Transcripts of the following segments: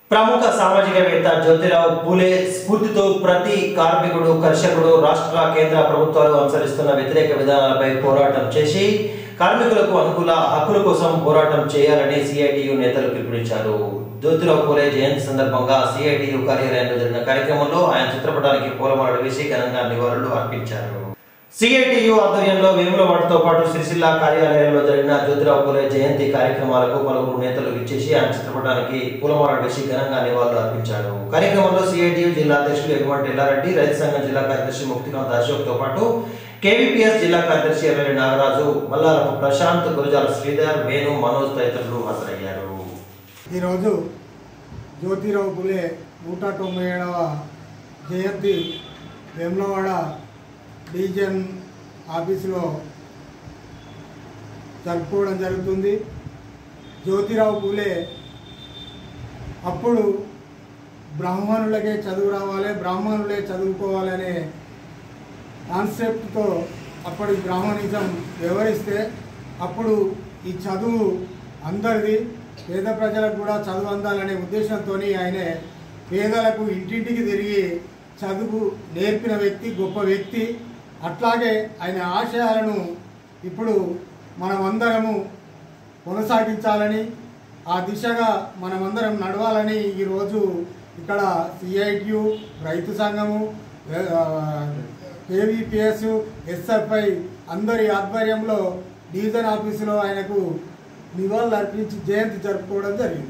ప్రముఖ సామాజికవేత్త జ్యోతిరావు పూలే స్ఫూర్తితో ప్రతి కార్మికుడు కర్షకుడు రాష్ట్ర కేంద్ర ప్రభుత్వాలు అనుసరిస్తున్న వ్యతిరేక విధానాలపై పోరాటం చేసి కార్మికులకు అనుకూల హక్కుల కోసం పోరాటం చేయాలని సిఐటియు నేతలు పిలుపునిచ్చారు జ్యోతిరావు పూలే జయంతి సందర్భంగా సిఐటియు కార్యాలయంలో జరిగిన కార్యక్రమంలో ఆయన చిత్రపటానికి పూలమాలలు వేసి ఘనంగా నివాళులు అర్పించారు సిఐటియు ఆధ్వర్యంలో వేములవాడతో పాటు సిరిసిల్ల కార్యాలయంలో జరిగిన జ్యోతిరావు పూలే జయంతి కార్యక్రమాలకు పలువురు నేతలు విచ్చేసి ఆయన చిత్రపటానికి పూలమాలలు వేసి ఘనంగా నివాళులు అర్పించారు కార్యక్రమంలో సిఐటియు జిల్లా అధ్యక్షులు ఎగుమంటి ఎల్లారెడ్డి రైతు సంఘం జిల్లా కార్యదర్శి ముక్తికాంత్ అశోక్ తో పాటు కేవీపీఎస్ జిల్లా కార్యదర్శి ఎర్రని నాగరాజు మల్లారపు ప్రశాంత్ గురజాల శ్రీధర్ వేణు మనోజ్ తదితరులు హాజరయ్యారు ఈరోజు జ్యోతిరావు పులే నూట తొంభై ఏడవ జయంతి వేములవాడ డివిజన్ ఆఫీసులో జరుపుకోవడం జరుగుతుంది జ్యోతిరావు పూలే అప్పుడు బ్రాహ్మణులకే చదువు రావాలి బ్రాహ్మణులే చదువుకోవాలనే కాన్సెప్ట్తో అప్పటి బ్రాహ్మణిజం వివరిస్తే అప్పుడు ఈ చదువు అందరిది పేద ప్రజలకు కూడా చదువు అందాలనే ఉద్దేశంతో ఆయన పేదలకు ఇంటింటికి తిరిగి చదువు నేర్పిన వ్యక్తి గొప్ప వ్యక్తి అట్లాగే ఆయన ఆశయాలను ఇప్పుడు మనమందరము కొనసాగించాలని ఆ దిశగా మనమందరం నడవాలని ఈరోజు ఇక్కడ సిఐటియు రైతు సంఘము కేవీపీఎస్ ఎస్ఎఫ్ఐ అందరి ఆధ్వర్యంలో డివిజన్ ఆఫీసులో ఆయనకు నివాళులు అర్పించి జయంతి జరుపుకోవడం జరిగింది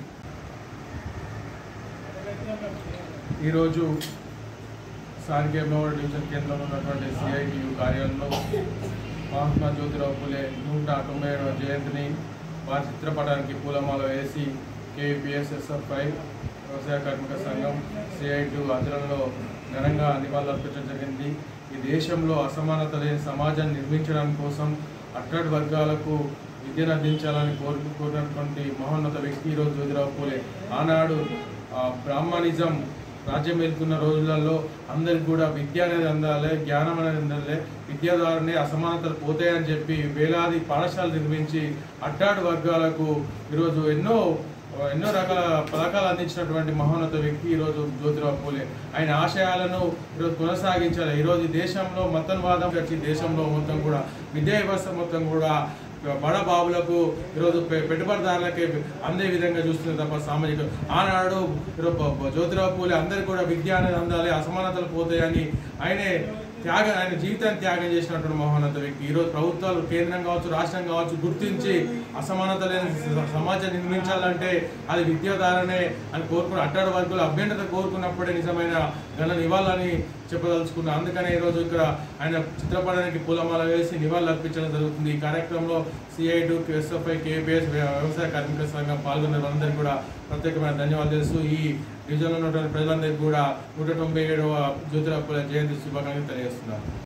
ఈరోజు స్థానిక భవన డివిజన్ కేంద్రంలో ఉన్నటువంటి సిఐటియు కార్యాలయంలో మహాత్మా జ్యోతిరావు పూలే నూట తొంభై ఏడవ జయంతిని వారి చిత్రపటానికి పూలమాల వేసి కేపీఎస్ఎస్ఎఫ్ఐ వ్యవసాయ కార్మిక సంఘం సిఐటి ఆధ్వర్యంలో ఘనంగా నివాళులు అర్పించడం జరిగింది ఈ దేశంలో అసమానత లేని సమాజాన్ని నిర్మించడం కోసం అట్టడి వర్గాలకు విద్యను అందించాలని కోరు కోరినటువంటి మహోన్నత వ్యక్తి ఈరోజు జ్యోతిరావు పూలే ఆనాడు ఆ, బ్రాహ్మణిజం రాజ్యం వెళ్తున్న రోజులలో అందరికి కూడా విద్య అనేది అందాలి జ్ఞానం అనేది అందాలి విద్య ద్వారానే అసమానతలు పోతాయని చెప్పి వేలాది పాఠశాలలు నిర్మించి అట్టాడు వర్గాలకు ఈరోజు ఎన్నో ఎన్నో రకాల పథకాలు అందించినటువంటి మహోన్నత వ్యక్తి ఈరోజు జ్యోతిరావు పూలే ఆయన ఆశయాలను ఈరోజు కొనసాగించాలి ఈరోజు ఈ దేశంలో మతన్వాదం వచ్చి దేశంలో మొత్తం కూడా విద్యా వ్యవస్థ మొత్తం కూడా బడ బాబులకు ఈరోజు పె- పెట్టుబడిదారులకే అందే విధంగా చూస్తుంది తప్ప సామాజిక ఆనాడు ఈరోజు బ- బ- జ్యోతిరావు పూలే అందరికీ కూడా విద్య అనేది అందాలి అసమానతలు పోతాయని ఆయనే త్యాగం ఆయన జీవితాన్ని త్యాగం చేసినటువంటి మహోన్నత వ్యక్తి ఈరోజు ప్రభుత్వాలు కేంద్రం కావచ్చు రాష్ట్రం కావచ్చు గుర్తించి అసమానత లేని స- సమాజం నిర్మించాలంటే అది విద్య ద్వారానే అని కోరుకున్న అట్టాడు వర్గులు అభ్యంతరత కోరుకున్నప్పుడే నిజమైన ఘన నివాళులని చెప్పదలుచుకున్నా అందుకనే ఈరోజు ఇక్కడ ఆయన చిత్రపటానికి పూలమాల వేసి నివాళులు అర్పించడం జరుగుతుంది ఈ కార్యక్రమంలో సిఐటు ఎస్ఎఫ్ఐ కేబిఎస్ వ్యవసాయ కార్మిక సంఘం పాల్గొన్న వాళ్ళందరికీ కూడా ప్రత్యేకమైన ధన్యవాదాలు తెలుసు ఈ డివిజన్లో ఉన్నటువంటి ప్రజలందరికీ కూడా నూట తొంభై ఏడవ జ్యోతిరావు పూలే జయంతి శుభాకాంక్షలు తెలియజేస్తున్నారు